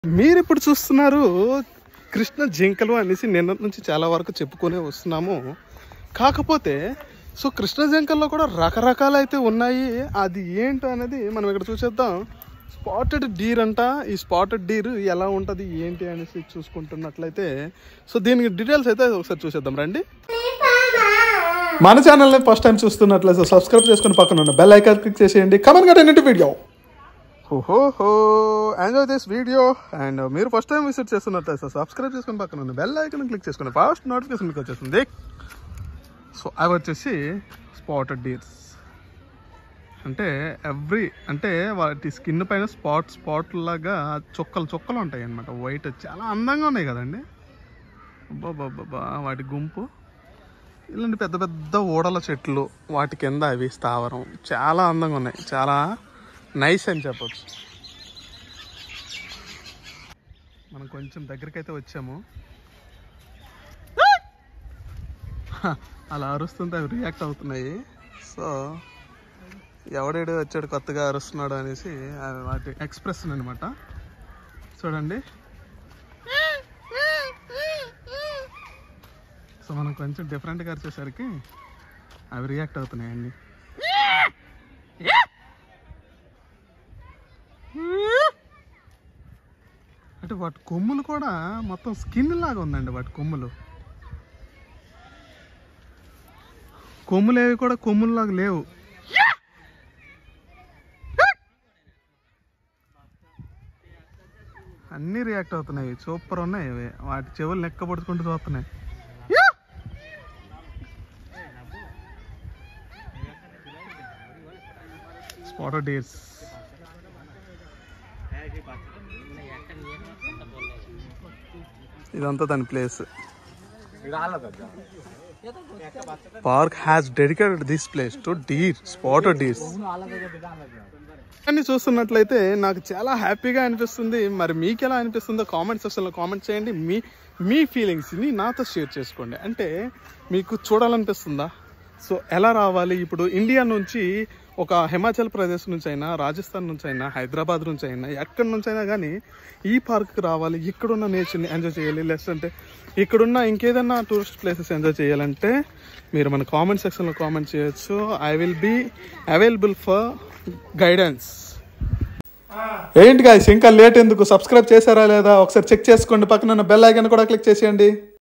మీరు ఇప్పుడు చూస్తున్నారు కృష్ణ జింకలు అనేసి నిన్న నుంచి చాలా వరకు చెప్పుకొని వస్తున్నాము కాకపోతే సో కృష్ణ జింకల్లో కూడా రకరకాలు అయితే ఉన్నాయి అది ఏంటో అనేది మనం ఇక్కడ చూసేద్దాం స్పాటెడ్ డీర్ అంట ఈ స్పాటెడ్ డీర్ ఎలా ఉంటుంది ఏంటి అనేసి చూసుకుంటున్నట్లయితే సో దీనికి డీటెయిల్స్ అయితే ఒకసారి చూసేద్దాం రండి మన ఛానల్ని ఫస్ట్ టైం చూస్తున్నట్లయితే సబ్స్క్రైబ్ చేసుకుని పక్కన ఉన్న బెల్ ఐకాన్ క్లిక్ చేసేయండి కమెంట్ కట్టండి వీడియో ఓహో ఎంజాయ్ దిస్ వీడియో అండ్ మీరు ఫస్ట్ టైం విజిట్ చేస్తున్నట్లయితే సబ్స్క్రైబ్ చేసుకుని పక్కన ఉన్న బెల్ ఐకన్ క్లిక్ చేసుకుని ఫస్ట్ నోటిఫికేషన్ మీకు వచ్చేస్తుంది సో అవి వచ్చేసి స్పాటెడ్ డీర్స్ అంటే ఎవ్రీ అంటే వాటి స్కిన్ పైన స్పాట్ స్పాట్ లాగా చుక్కలు చుక్కలు ఉంటాయి అన్నమాట వైట్ చాలా అందంగా ఉన్నాయి కదండి అబ్బాబ్బాబ్బా వాటి గుంపు ఇలాంటి పెద్ద పెద్ద ఓడల చెట్లు వాటి కింద అవి స్థావరం చాలా అందంగా ఉన్నాయి చాలా నైస్ అని చెప్పొచ్చు మనం కొంచెం దగ్గరికి అయితే వచ్చాము హ, అలా అరుస్తుంటే అవి రియాక్ట్ అవుతున్నాయి సో ఎవడేడు వచ్చాడు కొత్తగా అరుస్తున్నాడు అనేసి అవి వాటి ఎక్స్ప్రెషన్ అనమాట చూడండి సో మనం కొంచెం డిఫరెంట్గా వచ్చేసరికి అవి రియాక్ట్ అవుతున్నాయి అన్నీ అంటే వాటి కొమ్ములు కూడా మొత్తం స్కిన్ లాగా ఉందండి వాటి కొమ్ములు కొమ్ములు ఏవి కూడా కొమ్ముల్లాగా లేవు అన్నీ రియాక్ట్ అవుతున్నాయి సూపర్ ఉన్నాయి ఇవి వాటి చెవులు నెక్క పడుచుకుంటూ చూస్తున్నాయి స్పాటర్ డేస్ ఇదంతా దాని place park has dedicated this place to deer spotter deers అన్ని చూస్తున్నట్లయితే నాకు చాలా హ్యాపీగా అనిపిస్తుంది మరి మీకు ఎలా అనిపిస్తుందో కామెంట్ సెక్షన్లో కామెంట్ చేయండి మీ మీ ఫీలింగ్స్ని నాతో షేర్ చేసుకోండి అంటే మీకు చూడాలనిపిస్తుందా సో ఎలా రావాలి ఇప్పుడు ఇండియా నుంచి ఒక హిమాచల్ ప్రదేశ్ నుంచి అయినా రాజస్థాన్ నుంచి అయినా హైదరాబాద్ నుంచి అయినా ఎక్కడి నుంచి అయినా కానీ ఈ పార్క్కి రావాలి ఇక్కడున్న నేచర్ని ఎంజాయ్ చేయాలి లేదంటే ఇక్కడున్న ఇంకేదన్నా టూరిస్ట్ ప్లేసెస్ ఎంజాయ్ చేయాలంటే మీరు మన కామెంట్ సెక్షన్లో కామెంట్ చేయొచ్చు I will be available for guidance ఏంటి గాయస్ ఇంకా లేట్ ఎందుకు సబ్స్క్రైబ్ చేశారా లేదా ఒకసారి చెక్ చేసుకోండి పక్కన బెల్ ఐకాన్ కూడా క్లిక్ చేసేయండి